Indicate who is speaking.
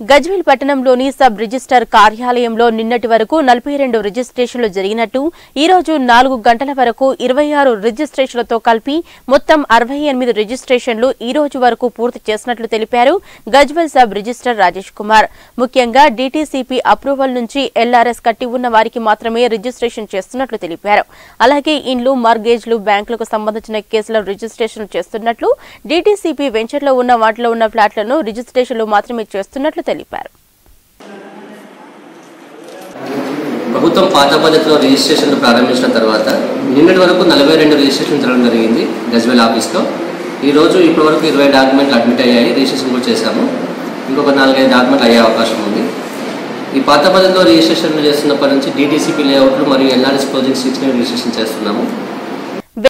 Speaker 1: గజ్వేల్ పట్టణంలోని sub register కార్యాలయంలో నిన్నటి వరకు నలభై రెండు రిజిస్ట్రేషన్లు జరిగినట్టు ఈ రోజు నాలుగు గంటల వరకు ఇరవై ఆరు రిజిస్ట్రేషన్లతో కలిపి మొత్తం అరవై ఎనిమిది రిజిస్ట్రేషన్లు ఈ రోజు వరకు పూర్తి చేసినట్లు తెలిపారు గజ్వేల్ సబ్ రిజిస్టర్ రాజేష్ కుమార్ ముఖ్యంగా డీటీసీపీ అప్రూవల్ నుంచి ఎల్ఆర్ఎస్ కట్టి ఉన్న వారికి మాత్రమే రిజిస్ట్రేషన్ చేస్తున్నట్లు తెలిపారు అలాగే ఇండ్లు మార్గేజ్లు బ్యాంకులకు సంబంధించిన కేసుల రిజిస్ట్రేషన్ చేస్తున్నట్లు డీటీసీపీ వెంచర్లో ఉన్న వాటిలో ఉన్న ఫ్లాట్లను రిజిస్ట్రేషన్లు మాత్రమే చేస్తున్నట్లు తెలిపారు
Speaker 2: ప్రభుత్వం పాత పద్ధతిలో రిజిస్ట్రేషన్లు ప్రారంభించిన తర్వాత నిన్నటి వరకు నలభై రెండు రిజిస్ట్రేషన్ జరగడం జరిగింది గజ్వేల్ ఆఫీస్లో ఈరోజు ఇప్పటి వరకు ఇరవై డాక్యుమెంట్లు అడ్మిట్ అయ్యాయి రిజిస్ట్రేషన్ కూడా చేశాము ఇంకొక నాలుగైదు డాక్యుమెంట్లు అయ్యే అవకాశం ఉంది ఈ పాత పద్ధతిలో రిజిస్ట్రేషన్లు చేస్తున్నప్పటి నుంచి డీటీసీపీ లేఅవుట్లు మరియు ఎల్ఆర్ఎస్ క్లోజింగ్ స్ట్రీట్స్ని రిజిస్ట్రేషన్ చేస్తున్నాము